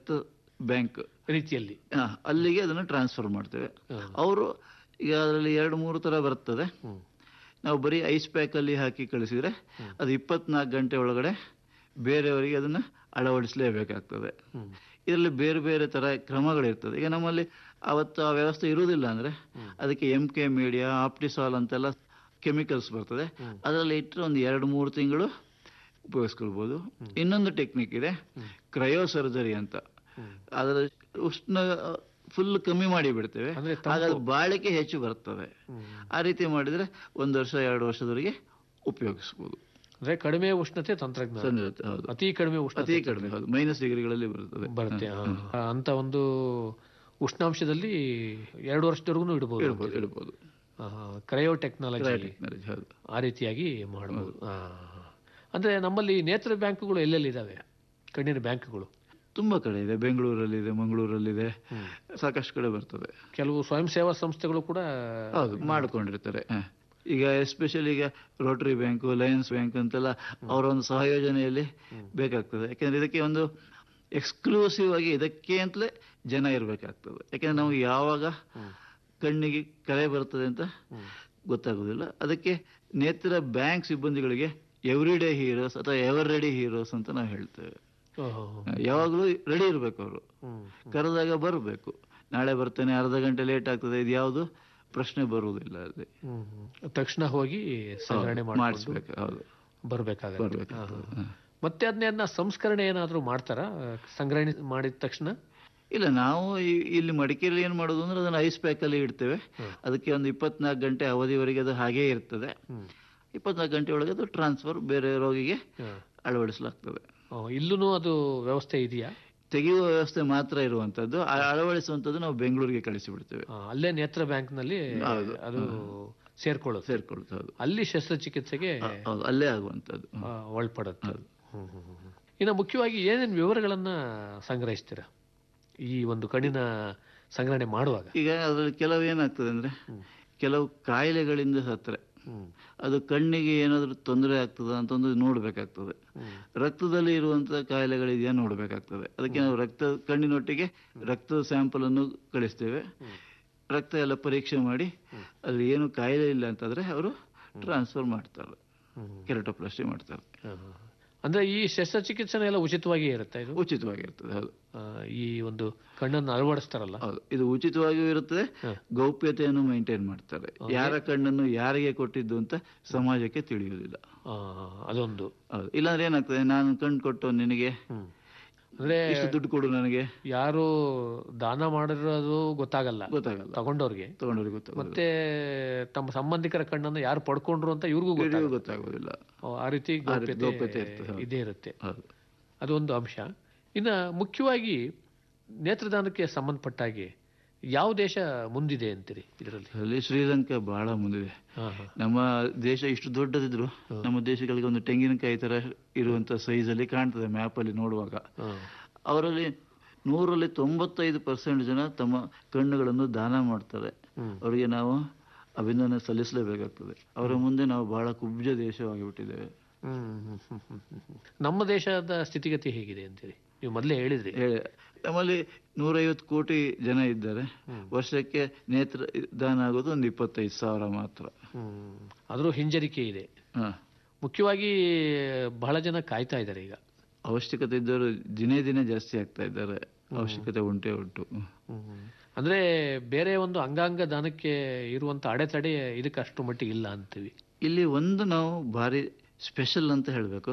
ರಕ್ತ ಬ್ಯಾಂಕ್ ರೀತಿಯಲ್ಲಿ ಆ, ಅಲ್ಲಿಗೆ ಅದನ್ನು ಟ್ರಾನ್ಸ್ಫರ್ ಮಾಡ್ತೇವೆ ಹಾ. ಅವರು ಈಗ ಅದರಲ್ಲಿ ಎರಡು ಮೂರು ಥರ ಬರ್ತದೆ ಹ್ಮ್. ನಾವು ಬರೀ ಐಸ್ ಪ್ಯಾಕಲ್ಲಿ ಹಾಕಿ ಕಳಿಸಿದ್ರೆ ಅದು ಇಪ್ಪತ್ನಾಲ್ಕು ಗಂಟೆ ಒಳಗಡೆ ಬೇರೆಯವರಿಗೆ ಅದನ್ನು ಅಳವಡಿಸಲೇಬೇಕಾಗ್ತದೆ ಹ್ಮ್. ಇದರಲ್ಲಿ ಬೇರೆ ಬೇರೆ ಥರ ಕ್ರಮಗಳಿರ್ತದೆ ಈಗ ನಮ್ಮಲ್ಲಿ ಅವತ್ತು ಆ ವ್ಯವಸ್ಥೆ ಇರುವುದಿಲ್ಲ ಅಂದರೆ ಅದಕ್ಕೆ ಎಮ್ ಕೆ ಮೀಡಿಯಾ ಆಪ್ಟಿಸಾಲ್ ಅಂತೆಲ್ಲ ಕೆಮಿಕಲ್ಸ್ ಬರ್ತದೆ ಅದರಲ್ಲಿ ಇಟ್ಟರೆ ಒಂದು ಎರಡು ಮೂರು ತಿಂಗಳು ಉಪಯೋಗಿಸ್ಕೊಳ್ಬೋದು ಇನ್ನೊಂದು ಟೆಕ್ನಿಕ್ ಇದೆ ಕ್ರಯೋ ಸರ್ಜರಿ ಅಂತ ಅದರ ಉಷ್ಣ ಫುಲ್ ಕಮ್ಮಿ ಮಾಡಿ ಬಿಡ್ತೇವೆ ಅಂದ್ರೆ ಆಗ ಅದು ಬಾಳಿಕೆ ಹೆಚ್ಚು ಬರ್ತದೆ ಹ್ಮ್. ಆ ರೀತಿ ಮಾಡಿದರೆ ಒಂದು ವರ್ಷ ಎರಡು ವರ್ಷದವರೆಗೆ ಉಪಯೋಗಿಸ್ಬೋದು ಅಂದ್ರೆ ಕಡಿಮೆ ಉಷ್ಣತೆ ತಂತ್ರಜ್ಞಾನ ಸಂಜೆ ಹೌದು ಅತಿ ಕಡಿಮೆ ಉಷ್ಣತೆ ಅತಿ ಕಡಿಮೆ ಹೌದು ಮೈನಸ್ ಡಿಗ್ರಿಗಳಲ್ಲಿ ಬರ್ತದೆ ಬರುತ್ತೆ ಆ, ಅಂತ ಒಂದು ಉಷ್ಣಾಂಶದಲ್ಲಿ ಎರಡು ವರ್ಷದವರೆಗೂ ಇಡಬಹುದು ಇಡ್ಬೋದು ಇಡ್ಬೋದು ಕ್ರಯೋ ಟೆಕ್ನಾಲಜಿ ಟೆಕ್ನಾಲಜಿ ಹೌದು ಆ ರೀತಿಯಾಗಿ ಮಾಡಬಹುದು ಅಂದ್ರೆ ನಮ್ಮಲ್ಲಿ ನೇತ್ರ ಬ್ಯಾಂಕ್ಗಳು ಎಲ್ಲೆಲ್ಲಿ ಇದಾವೆ ಕಣ್ಣಿನ ಬ್ಯಾಂಕ್ಗಳು ತುಂಬಾ ಕಡೆ ಇದೆ ಬೆಂಗಳೂರಲ್ಲಿದೆ ಮಂಗಳೂರಲ್ಲಿದೆ ಸಾಕಷ್ಟು ಕಡೆ ಬರ್ತದೆ ಕೆಲವು ಸ್ವಯಂ ಸೇವಾ ಸಂಸ್ಥೆಗಳು ಕೂಡ ಹೌದು ಮಾಡ್ಕೊಂಡಿರ್ತಾರೆ ಹ. ಈಗ ಎಸ್ಪೆಷಲಿ ಈಗ ರೋಟರಿ ಬ್ಯಾಂಕು ಲಯನ್ಸ್ ಬ್ಯಾಂಕ್ ಅಂತೆಲ್ಲ ಅವರ ಒಂದು ಸಹಯೋಜನೆಯಲ್ಲಿ ಬೇಕಾಗ್ತದೆ ಯಾಕೆಂದ್ರೆ ಇದಕ್ಕೆ ಒಂದು ಎಕ್ಸ್ಕ್ಲೂಸಿವ್ ಆಗಿ ಇದಕ್ಕೆ ಅಂತಲೇ ಜನ ಇರಬೇಕಾಗ್ತದೆ ಯಾಕೆಂದ್ರೆ ನಮಗೆ ಯಾವಾಗ ಕಣ್ಣಿಗೆ ಕಲೆ ಬರ್ತದೆ ಅಂತ ಗೊತ್ತಾಗೋದಿಲ್ಲ ಅದಕ್ಕೆ ನೇತ್ರ ಬ್ಯಾಂಕ್ ಸಿಬ್ಬಂದಿಗಳಿಗೆ ಎವ್ರಿ ಡೇ ಹೀರೋಸ್ ಅಥವಾ ಎವರ್ ರೆಡಿ ಹೀರೋಸ್ ಅಂತ ನಾವು ಹೇಳ್ತೇವೆ ಓಹೋ. ಯಾವಾಗಲೂ ರೆಡಿ ಇರಬೇಕು ಅವರು ಹ್ಮ್. ಕರೆದಾಗ ಬರಬೇಕು ನಾಳೆ ಬರ್ತೇನೆ ಅರ್ಧ ಗಂಟೆ ಲೇಟ್ ಆಗ್ತದೆ ಇದು ಯಾವುದು ಪ್ರಶ್ನೆ ಬರುವುದಿಲ್ಲ ಅಲ್ಲಿ ಹ್ಮ್, ಹ್ಮ್. ತಕ್ಷಣ ಹೋಗಿ ಸಂಗ್ರಹಣೆ ಮಾಡಿ ಮಾಡಿಸ್ಬೇಕು ಹೌದು ಬರ್ಬೇಕಾಗತ್ತೆ ಬರ್ಬೇಕಾಗ್ತದೆ ಹಾ, ಹಾ. ಮತ್ತೆ ಅದನ್ನ ಸಂಸ್ಕರಣೆ ಏನಾದ್ರೂ ಮಾಡ್ತಾರಾ ಸಂಗ್ರಹಣೆ ಮಾಡಿದ ತಕ್ಷಣ ಇಲ್ಲ ನಾವು ಈ- ಇಲ್ಲಿ ಮಡಿಕೇರಿಯಲ್ಲಿ ಏನು ಮಾಡೋದು ಅಂದ್ರೆ ಅದನ್ನು ಐಸ್ ಪ್ಯಾಕಲ್ಲಿ ಇಡ್ತೇವೆ ಅದಕ್ಕೆ ಒಂದು ಇಪ್ಪತ್ನಾಲ್ಕು ಗಂಟೆ ಅವಧಿವರೆಗೆ ಅದು ಹಾಗೇ ಇರ್ತದೆ ಇಪ್ಪತ್ನಾಲ್ಕು ಗಂಟೆ ಒಳಗೆ ಅದು ಟ್ರಾನ್ಸ್ಫರ್ ಬೇರೆ ರೋಗಿಗೆ ಹಾ. ಅಳವಡಿಸಲಾಗ್ತದೆ ಓ, ಇಲ್ಲೂನು ಅದು ವ್ಯವಸ್ಥೆ ಇದೆಯಾ ತೆಗೆಯುವ ವ್ಯವಸ್ಥೆ ಮಾತ್ರ ಇರುವಂತದ್ದು ಆ- ಅಳವಡಿಸುವಂಥದ್ದು ನಾವು ಬೆಂಗಳೂರಿಗೆ ಕಳಿಸಿಬಿಡ್ತೇವೆ ಆ, ಅಲ್ಲೇ ನೇತ್ರ ಬ್ಯಾಂಕ್ ನಲ್ಲಿ ಹೌದು. ಅದು ಸೇರ್ಕೊಳ್ಳುತ್ತೆ ಸೇರ್ಕೊಳ್ತಾ ಹೌದು ಅಲ್ಲಿ ಶಸ್ತ್ರಚಿಕಿತ್ಸೆಗೆ ಹೌದು ಅಲ್ಲೇ ಆಗುವಂಥದ್ದು ಆ, ಒಳಪಡುತ್ತೆ ಹ್ಮ್, ಹ್ಮ್, ಹ್ಮ್. ಇನ್ನು ಮುಖ್ಯವಾಗಿ ಏನೇನು ವಿವರಗಳನ್ನ ಸಂಗ್ರಹಿಸ್ತೀರಾ ಈ ಒಂದು ಕಣ್ಣಿನ ಸಂಗ್ರಹಣೆ ಮಾಡುವಾಗ ಈಗ ಅದರಲ್ಲಿ ಕೆಲವು ಏನಾಗ್ತದೆ ಅಂದ್ರೆ ಕೆಲವು ಕಾಯಿಲೆಗಳಿಂದ ಸತ್ತರೆ ಹ್ಮ್. ಅದು ಕಣ್ಣಿಗೆ ಏನಾದರೂ ತೊಂದರೆ ಆಗ್ತದ ಅಂತ ಒಂದು ನೋಡಬೇಕಾಗ್ತದೆ ರಕ್ತದಲ್ಲಿ ಇರುವಂತಹ ಕಾಯಿಲೆಗಳಿದೆಯಾ ನೋಡಬೇಕಾಗ್ತದೆ ಅದಕ್ಕೆ ನಾವು ರಕ್ತ ಕಣ್ಣಿನೊಟ್ಟಿಗೆ ರಕ್ತದ ಸ್ಯಾಂಪಲ್ ಅನ್ನು ಕಳಿಸ್ತೇವೆ ರಕ್ತ ಎಲ್ಲ ಪರೀಕ್ಷೆ ಮಾಡಿ ಅಲ್ಲಿ ಏನು ಕಾಯಿಲೆ ಇಲ್ಲ ಅಂತಂದ್ರೆ ಅವರು ಟ್ರಾನ್ಸ್ಫರ್ ಮಾಡ್ತಾರೆ ಕೆರಟೋಪ್ಲಾಸ್ಟಿ ಮಾಡ್ತಾರೆ ಹಾ, ಹಾ. ಅಂದ್ರೆ ಈ ಶಸ್ತ್ರಚಿಕಿತ್ಸೆನ ಎಲ್ಲ ಉಚಿತವಾಗಿ ಇರುತ್ತೆ ಇದು ಉಚಿತವಾಗಿರ್ತದೆ ಹೌದು ಆ, ಈ ಒಂದು ಕಣ್ಣನ್ನು ಅಳವಡಿಸ್ತಾರಲ್ಲ ಹೌದು ಇದು ಉಚಿತವಾಗಿಯೂ ಇರುತ್ತದೆ ಗೌಪ್ಯತೆಯನ್ನು ಮೇಂಟೈನ್ ಮಾಡ್ತಾರೆ ಯಾರ ಕಣ್ಣನ್ನು ಯಾರಿಗೆ ಕೊಟ್ಟಿದ್ದು ಅಂತ ಸಮಾಜಕ್ಕೆ ತಿಳಿಯುವುದಿಲ್ಲ ಆ, ಅದೊಂದು ಹೌದು ಇಲ್ಲಾಂದ್ರೆ ಏನಾಗ್ತದೆ ನಾನು ಕಣ್ಣು ಕೊಟ್ಟು ನಿನಗೆ ಹ್ಮ್. ಅಂದ್ರೆ ಇಷ್ಟು ದುಡ್ಡು ಕೊಡು ನನಗೆ ಯಾರು ದಾನ ಮಾಡಿರೋದು ಗೊತ್ತಾಗಲ್ಲ ಗೊತ್ತಾಗಲ್ಲ ತಗೊಂಡವ್ರಿಗೆ ತಗೊಂಡವ್ರಿಗೆ ಗೊತ್ತಾಗೋದಿಲ್ಲ ಮತ್ತೆ ತಮ್ಮ ಸಂಬಂಧಿಕರ ಕಣ್ಣನ್ನು ಯಾರು ಪಡ್ಕೊಂಡ್ರು ಅಂತ ಇವ್ರಿಗೂ ಗೊತ್ತಾಗಲ್ಲ ಇವ್ರಿಗೂ ಗೊತ್ತಾಗೋದಿಲ್ಲ ಓ, ಆ ರೀತಿ ಆ ರೀತಿ ಗೌಪ್ಯತೆ ಗೌಪ್ಯತೆ ಇರ್ತದೆ, ಹೌದು. ಇದೇ ಇರುತ್ತೆ ಹೌದು ಅದೊಂದು ಅಂಶ ಇನ್ನು ಮುಖ್ಯವಾಗಿ ನೇತ್ರದಾನಕ್ಕೆ ಸಂಬಂಧಪಟ್ಟ ಹಾಗೆ ಯಾವ ದೇಶ ಮುಂದಿದೆ ಅಂತೀರಿ ಇದರಲ್ಲಿ ಅಲ್ಲಿ ಶ್ರೀಲಂಕಾ ಬಹಳ ಮುಂದಿದೆ ಹಾ, ಹಾ. ನಮ್ಮ ದೇಶ ಇಷ್ಟು ದೊಡ್ಡದಿದ್ರು ನಮ್ಮ ದೇಶಗಳಿಗೆ ಒಂದು ತೆಂಗಿನಕಾಯಿ ತರ ಇರುವಂತ ಸೈಜ್ ಅಲ್ಲಿ ಕಾಣ್ತದೆ ಮ್ಯಾಪ್ ಅಲ್ಲಿ ನೋಡುವಾಗ ಹಾ. ಅವರಲ್ಲಿ ನೂರಲ್ಲಿ ತೊಂಬತ್ತೈದು ಪರ್ಸೆಂಟ್ ಜನ ತಮ್ಮ ಕಣ್ಣುಗಳನ್ನು ದಾನ ಮಾಡ್ತಾರೆ ಹ್ಮ್. ಅವರಿಗೆ ನಾವು ಅಭಿನಂದನೆ ಸಲ್ಲಿಸಲೇಬೇಕಾಗ್ತದೆ ಅವರ ಮುಂದೆ ನಾವು ಬಹಳ ಕುಬ್ಜ ದೇಶವಾಗಿಬಿಟ್ಟಿದ್ದೇವೆ ಹ್ಮ್, ಹ್ಮ್, ಹ್ಮ್, ಹ್ಮ್, ಹ್ಮ್. ನಮ್ಮ ದೇಶದ ಸ್ಥಿತಿಗತಿ ಹೇಗಿದೆ ಅಂತೀರಿ ನೀವು ಮೊದಲೇ ಹೇಳಿದ್ರಿ ಹೇಳಿ ನಮ್ಮಲ್ಲಿ ನೂರೈವತ್ತು ಕೋಟಿ ಜನ ಇದ್ದಾರೆ ವರ್ಷಕ್ಕೆ ನೇತ್ರ ದಾನ ಆಗೋದು ಒಂದು ಇಪ್ಪತ್ತೈದು ಸಾವಿರ ಮಾತ್ರ ಹ್ಮ್. ಆದ್ರೂ ಹಿಂಜರಿಕೆ ಇದೆ ಹಾ ಮುಖ್ಯವಾಗಿ ಬಹಳ ಜನ ಕಾಯ್ತಾ ಇದ್ದಾರೆ ಈಗ ಅವಶ್ಯಕತೆ ಇದ್ದವರು ದಿನೇ ದಿನೇ ಜಾಸ್ತಿ ಆಗ್ತಾ ಇದ್ದಾರೆ ಅವಶ್ಯಕತೆ ಉಂಟೇ ಉಂಟು ಅಂದ್ರೆ ಬೇರೆ ಒಂದು ಅಂಗಾಂಗ ದಾನಕ್ಕೆ ಇರುವಂತ ಅಡೆತಡೆ ಇದಕ್ಕೆ ಅಷ್ಟು ಮಟ್ಟಿಗೆ ಇಲ್ಲ ಅಂತೀವಿ ಇಲ್ಲಿ ಒಂದು ನಾವು ಭಾರಿ ಸ್ಪೆಷಲ್ ಅಂತ ಹೇಳಬೇಕು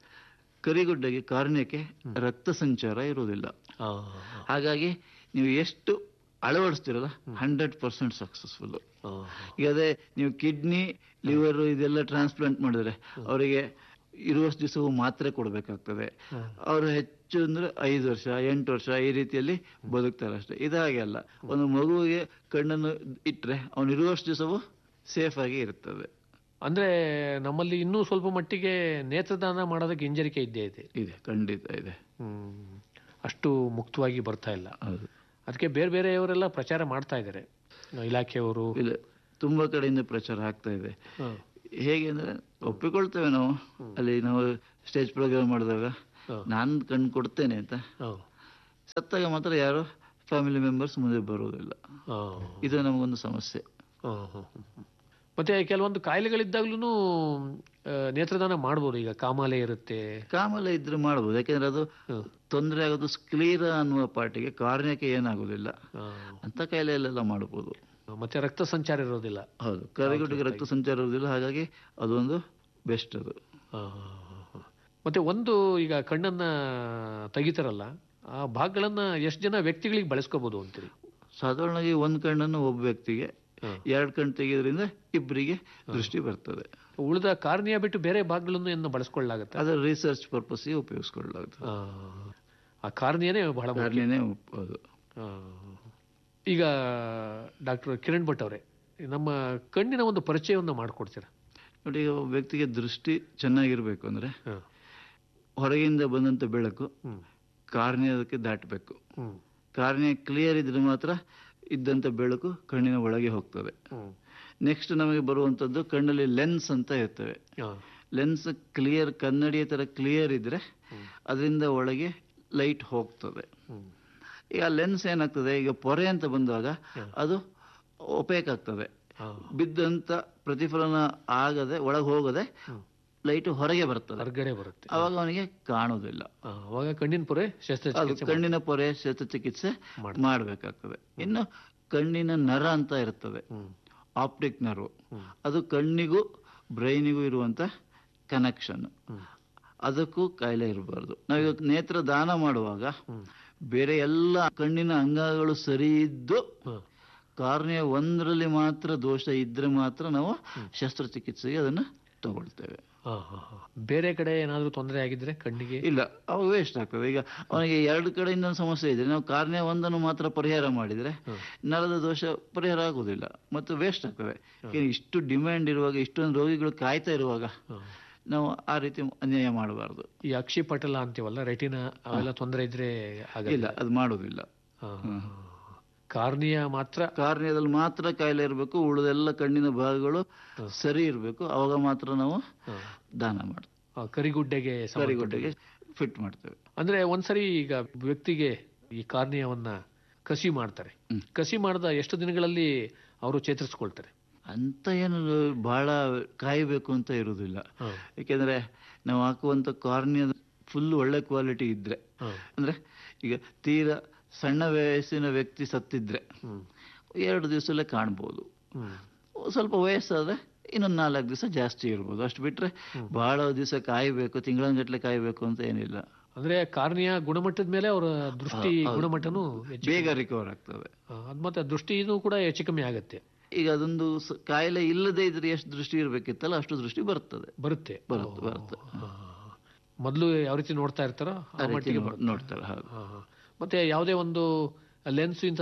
ಕರಿಗುಡ್ಡಗೆ ಕಾರ್ಯಕ್ಕೆ ರಕ್ತ ಸಂಚಾರ ಇರುವುದಿಲ್ಲ ಆ, ಹಾಗಾಗಿ ನೀವು ಎಷ್ಟು ಅಳವಡಿಸ್ತೀರಲ್ಲ ಹಂಡ್ರೆಡ್ ಪರ್ಸೆಂಟ್ ಸಕ್ಸಸ್ಫುಲ್ ಆ, ಈಗ ಅದೇ ನೀವು ಕಿಡ್ನಿ ಲಿವರ್ ಇದೆಲ್ಲ ಟ್ರಾನ್ಸ್ಪ್ಲಾಂಟ್ ಮಾಡಿದ್ರೆ ಅವರಿಗೆ ಇರುವಷ್ಟು ದಿವಸವು ಮಾತ್ರೆ ಕೊಡಬೇಕಾಗ್ತದೆ ಅವರು ಹೆಚ್ಚು ಅಂದ್ರೆ ಐದು ವರ್ಷ ಎಂಟು ವರ್ಷ ಈ ರೀತಿಯಲ್ಲಿ ಬದುಕ್ತಾರೆ ಅಷ್ಟೇ ಇದಾಗೆ ಅಲ್ಲ ಒಂದು ಮಗುವಿಗೆ ಕಣ್ಣನ್ನು ಇಟ್ಟರೆ ಅವನು ಇರುವಷ್ಟು ದಿವಸವು ಸೇಫ್ ಆಗಿ ಇರ್ತದೆ ಅಂದ್ರೆ ನಮ್ಮಲ್ಲಿ ಇನ್ನೂ ಸ್ವಲ್ಪ ಮಟ್ಟಿಗೆ ನೇತ್ರದಾನ ಮಾಡೋದಕ್ಕೆ ಹಿಂಜರಿಕೆ ಇದ್ದೇ ಇದೆ ಇದೆ ಖಂಡಿತ ಇದೆ ಹ್ಮ್. ಅಷ್ಟು ಮುಕ್ತವಾಗಿ ಬರ್ತಾ ಇಲ್ಲ ಹೌದು ಅದಕ್ಕೆ ಬೇರೆ ಬೇರೆಯವರೆಲ್ಲ ಪ್ರಚಾರ ಮಾಡ್ತಾ ಇದ್ದಾರೆ ಇಲಾಖೆಯವರು ಇಲ್ಲ ತುಂಬಾ ಕಡೆಯಿಂದ ಪ್ರಚಾರ ಆಗ್ತಾ ಇದೆ ಹ. ಹೇಗೆ ಅಂದ್ರೆ ಒಪ್ಪಿಕೊಳ್ತೇವೆ ನಾವು ಅಲ್ಲಿ ನಾವು ಸ್ಟೇಜ್ ಪ್ರೋಗ್ರಾಮ್ ಮಾಡಿದಾಗ ಹ. ನಾನು ಕಣ್ಣು ಕೊಡ್ತೇನೆ ಅಂತ ಹ. ಸತ್ತಾಗ ಮಾತ್ರ ಯಾರು ಫ್ಯಾಮಿಲಿ ಮೆಂಬರ್ಸ್ ಮುಂದೆ ಬರುವುದಿಲ್ಲ ಆ, ಇದು ನಮಗೊಂದು ಸಮಸ್ಯೆ ಆ, ಆ, ಆ. ಮತ್ತೆ ಕೆಲವೊಂದು ಕಾಯಿಲೆಗಳಿದ್ದಾಗ್ಲೂ ನೇತ್ರದಾನ ಮಾಡ್ಬೋದು ಈಗ ಕಾಮಾಲೆ ಇರುತ್ತೆ ಕಾಮಲೆ ಇದ್ರೆ ಮಾಡ್ಬೋದು ಯಾಕೆಂದ್ರೆ ಅದು ಹ್ಮ್. ತೊಂದರೆ ಆಗೋದು ಸ್ಕ್ಲೀರ ಅನ್ನುವ ಪಾರ್ಟಿಗೆ ಕಾರ್ಯಕ್ಕೆ ಏನಾಗೋದಿಲ್ಲ ಆ, ಅಂತ ಕಾಯಿಲೆಯಲ್ಲೆಲ್ಲ ಮಾಡ್ಬೋದು ಮತ್ತೆ ರಕ್ತ ಸಂಚಾರ ಇರೋದಿಲ್ಲ ಹೌದು ಕರೆಗುಟ್ಟಿಗೆ ರಕ್ತ ಸಂಚಾರ ಇರುವುದಿಲ್ಲ ಹಾಗಾಗಿ ಅದೊಂದು ಬೆಸ್ಟ್ ಅದು ಆ, ಆ, ಆ. ಮತ್ತೆ ಒಂದು ಈಗ ಕಣ್ಣನ್ನ ತೆಗಿತಾರಲ್ಲ ಆ ಭಾಗಗಳನ್ನ ಎಷ್ಟು ಜನ ವ್ಯಕ್ತಿಗಳಿಗೆ ಬಳಸ್ಕೋಬಹುದು ಅಂತೀರಿ ಸಾಧಾರಣವಾಗಿ ಒಂದು ಕಣ್ಣನ್ನು ಒಬ್ಬ ವ್ಯಕ್ತಿಗೆ ಹಾ. ಎರಡು ಕಣ್ಣು ತೆಗೆಯೋದ್ರಿಂದ ಇಬ್ಬರಿಗೆ ದೃಷ್ಟಿ ಬರ್ತದೆ ಉಳಿದ ಕಾರ್ನಿಯ ಬಿಟ್ಟು ಬೇರೆ ಭಾಗಗಳನ್ನು ಏನು ಬಳಸ್ಕೊಳ್ಳಾಗತ್ತೆ ಅದರ ರಿಸರ್ಚ್ ಪರ್ಪಸ್ಗೆ ಉಪಯೋಗಿಸ್ಕೊಳ್ಳಲಾಗುತ್ತೆ ಆ, ಆ ಕಾರ್ನಿಯನೇ ಬಹಳ ಮುಖ್ಯ. ಕಾರ್ಯನೇ ಅದು ಆ, ಈಗ ಡಾಕ್ಟರ್ ಕಿರಣ್ ಭಟ್ ಅವರೇ ನಮ್ಮ ಕಣ್ಣಿನ ಒಂದು ಪರಿಚಯವನ್ನು ಮಾಡಿಕೊಡ್ತೀರಾ ನೋಡಿ ಈಗ ಒಬ್ಬ ವ್ಯಕ್ತಿಗೆ ದೃಷ್ಟಿ ಚೆನ್ನಾಗಿರ್ಬೇಕು ಅಂದ್ರೆ ಹಾಂ ಹೊರಗಿಂದ ಬಂದಂತ ಬೆಳಕು ಹ್ಮ್ ಕಾರ್ನಿಯದಕ್ಕೆ ದಾಟಬೇಕು ಹ್ಮ್ ಕಾರ್ನಿಯ ಕ್ಲಿಯರ್ ಇದ್ರೆ ಮಾತ್ರ ಇದ್ದಂಥ ಬೆಳಕು ಕಣ್ಣಿನ ಒಳಗೆ ಹೋಗ್ತದೆ ಹ್ಮ್ ನೆಕ್ಸ್ಟ್ ನಮಗೆ ಬರುವಂಥದ್ದು ಕಣ್ಣಲ್ಲಿ ಲೆನ್ಸ್ ಅಂತ ಇರ್ತವೆ ಆ, ಲೆನ್ಸ್ ಕ್ಲಿಯರ್ ಕನ್ನಡಿಯ ಥರ ಕ್ಲಿಯರ್ ಇದ್ರೆ ಹ್ಮ್. ಅದರಿಂದ ಒಳಗೆ ಲೈಟ್ ಹೋಗ್ತದೆ ಹ್ಮ್ ಈಗ ಲೆನ್ಸ್ ಏನಾಗ್ತದೆ ಈಗ ಪೊರೆ ಅಂತ ಬಂದಾಗ ಹ್ಮ್. ಅದು ಒಪೇಕ್ ಆಗ್ತದೆ ಆ, ಬಿದ್ದಂತ ಪ್ರತಿಫಲನ ಆಗದೆ ಒಳಗೆ ಹೋಗದೆ ಹ್ಮ್. ಲೈಟ್ ಹೊರಗೆ ಬರ್ತದೆ ಹೊರಗಡೆ ಬರುತ್ತೆ ಅವಾಗ ಅವನಿಗೆ ಕಾಣೋದಿಲ್ಲ ಆ, ಅವಾಗ ಕಣ್ಣಿನ ಪೊರೆ ಅದು ಶಸ್ತ್ರಚಿಕಿತ್ಸೆ ಕಣ್ಣಿನ ಪೊರೆ ಶಸ್ತ್ರಚಿಕಿತ್ಸೆ ಮಾಡ್ತಾರೆ. ಮಾಡಬೇಕಾಗ್ತದೆ ಇನ್ನು ಕಣ್ಣಿನ ನರ ಅಂತ ಇರ್ತದೆ ಹ್ಮ್ ಆಪ್ಟಿಕ್ ನರ್ವ್ ಹ್ಮ್ ಅದು ಕಣ್ಣಿಗೂ ಬ್ರೈನಿಗೂ ಇರುವಂತ ಕನೆಕ್ಷನ್ ಹ್ಮ್ ಅದಕ್ಕೂ ಕಾಯಿಲೆ ಇರಬಾರ್ದು ನಾವೀಗ ನೇತ್ರ ದಾನ ಮಾಡುವಾಗ ಹ್ಮ್ ಬೇರೆ ಎಲ್ಲ ಕಣ್ಣಿನ ಅಂಗಗಳು ಸರಿ ಇದ್ದು ಹ್ಮ್ ಕಾರ್ನಿಯ ಒಂದರಲ್ಲಿ ಮಾತ್ರ ದೋಷ ಇದ್ರೆ ಮಾತ್ರ ನಾವು ಶಸ್ತ್ರಚಿಕಿತ್ಸೆಗೆ ಅದನ್ನು ತಗೊಳ್ತೇವೆ ಆ, ಆ, ಆ. ಬೇರೆ ಕಡೆ ಏನಾದರೂ ತೊಂದರೆ ಆಗಿದ್ರೆ ಕಣ್ಣಿಗೆ ಇಲ್ಲ ಅವಾಗ ವೇಸ್ಟ್ ಆಗ್ತದೆ ಈಗ ಅವನಿಗೆ ಎರಡು ಕಡೆಯಿಂದ ಸಮಸ್ಯೆ ಇದೆ ನಾವು ಕಾರ್ನಿಯ ಒಂದನ್ನು ಮಾತ್ರ ಪರಿಹಾರ ಮಾಡಿದ್ರೆ ಹ್ಮ್. ನರದ ದೋಷ ಪರಿಹಾರ ಆಗುದಿಲ್ಲ ಮತ್ತು ವೇಸ್ಟ್ ಆಗ್ತದೆ ಯಾಕೆಂದ್ರೆ ಇಷ್ಟು ಡಿಮ್ಯಾಂಡ್ ಇರುವಾಗ ಇಷ್ಟೊಂದು ರೋಗಿಗಳು ಕಾಯ್ತಾ ಇರುವಾಗ ಆ. ನಾವು ಆ ರೀತಿ ಅನ್ಯಾಯ ಮಾಡಬಾರ್ದು ಈ ಅಕ್ಷಿಪಟಲ ಅಂತೀವಲ್ಲ ರೆಟಿನ ಅವೆಲ್ಲ ತೊಂದರೆ ಇದ್ರೆ ಆಗಲ್ಲ ಇಲ್ಲ ಅದು ಮಾಡುವುದಿಲ್ಲ ಆ, ಕಾರ್ನಿಯ ಮಾತ್ರ ಕಾರ್ನಿಯದಲ್ಲಿ ಮಾತ್ರ ಕಾಯಿಲೆ ಇರಬೇಕು ಉಳಿದೆಲ್ಲ ಕಣ್ಣಿನ ಭಾಗಗಳು ಸರಿ ಇರಬೇಕು ಅವಾಗ ಮಾತ್ರ ನಾವು ಆ, ದಾನ ಮಾಡ್ತೇವೆ ಆ, ಕರಿಗುಡ್ಡೆಗೆ ಸಂಬಂಧ- ಕರಿಗುಡ್ಡೆಗೆ ಫಿಟ್ ಮಾಡ್ತೇವೆ ಅಂದ್ರೆ ಒಂದ್ಸರಿ ಈಗ ವ್ಯಕ್ತಿಗೆ ಈ ಕಾರ್ನಿಯವನ್ನ ಕಸಿ ಮಾಡ್ತಾರೆ ಹ್ಮ್. ಕಸಿ ಮಾಡಿದ ಎಷ್ಟು ದಿನಗಳಲ್ಲಿ ಅವರು ಚೇತರಿಸ್ಕೊಳ್ತಾರೆ ಅಂತ ಏನು ಬಹಳ ಕಾಯಬೇಕು ಅಂತ ಇರುವುದಿಲ್ಲ ಹ, ಯಾಕೆಂದ್ರೆ ನಾವು ಹಾಕುವಂತ ಕಾರ್ನಿಯ ಫುಲ್ ಒಳ್ಳೆ ಕ್ವಾಲಿಟಿ ಇದ್ರೆ ಹ, ಅಂದ್ರೆ ಈಗ ತೀರಾ ಸಣ್ಣ ವಯಸ್ಸಿನ ವ್ಯಕ್ತಿ ಸತ್ತಿದ್ರೆ ಹ್ಮ್, ಎರಡು ದಿವಸದಲ್ಲೇ ಕಾಣ್ಬೋದು ಹ್ಮ್, ಸ್ವಲ್ಪ ವಯಸ್ಸಾದ್ರೆ ಇನ್ನೊಂದು ನಾಲ್ಕು ದಿವಸ ಜಾಸ್ತಿ ಇರ್ಬೋದು ಅಷ್ಟು ಬಿಟ್ರೆ ಬಹಳ ದಿವಸ ಕಾಯಬೇಕು ತಿಂಗಳಂಗಟ್ಲೆ ಕಾಯಬೇಕು ಅಂತ ಏನಿಲ್ಲ ಅಂದ್ರೆ ಕಾರ್ನಿಯ ಗುಣಮಟ್ಟದ ಮೇಲೆ ಅವರ ದೃಷ್ಟಿ ಗುಣಮಟ್ಟನು ಹೆಚ್ಚು ಬೇಗ ರಿಕವರ್ ಆಗ್ತದೆ ಆ, ಅದ್ ಮತ್ತೆ ದೃಷ್ಟಿನೂ ಕೂಡ ಹೆಚ್ಚು ಕಮ್ಮಿ ಆಗತ್ತೆ ಈಗ ಅದೊಂದು ಸ- ಕಾಯಿಲೆ ಇಲ್ಲದೆ ಇದ್ರೆ ಎಷ್ಟು ದೃಷ್ಟಿ ಇರ್ಬೇಕಿತ್ತಲ್ಲ ಅಷ್ಟು ದೃಷ್ಟಿ ಬರ್ತದೆ ಬರುತ್ತೆ ಬರುತ್ತೆ ಬರುತ್ತೆ ಆ, ಮೊದ್ಲು ಯಾವ ರೀತಿ ನೋಡ್ತಾ ಇರ್ತಾರೋ ಆ ಆ ರೀತಿ ಮಟ್ಟಿಗೆ ನೋ- ನೋಡ್ತಾರೆ ಹೌದು ಆ, ಆ. ಮತ್ತೆ ಯಾವುದೇ ಒಂದು ಲೆನ್ಸ್ ಇಂಥ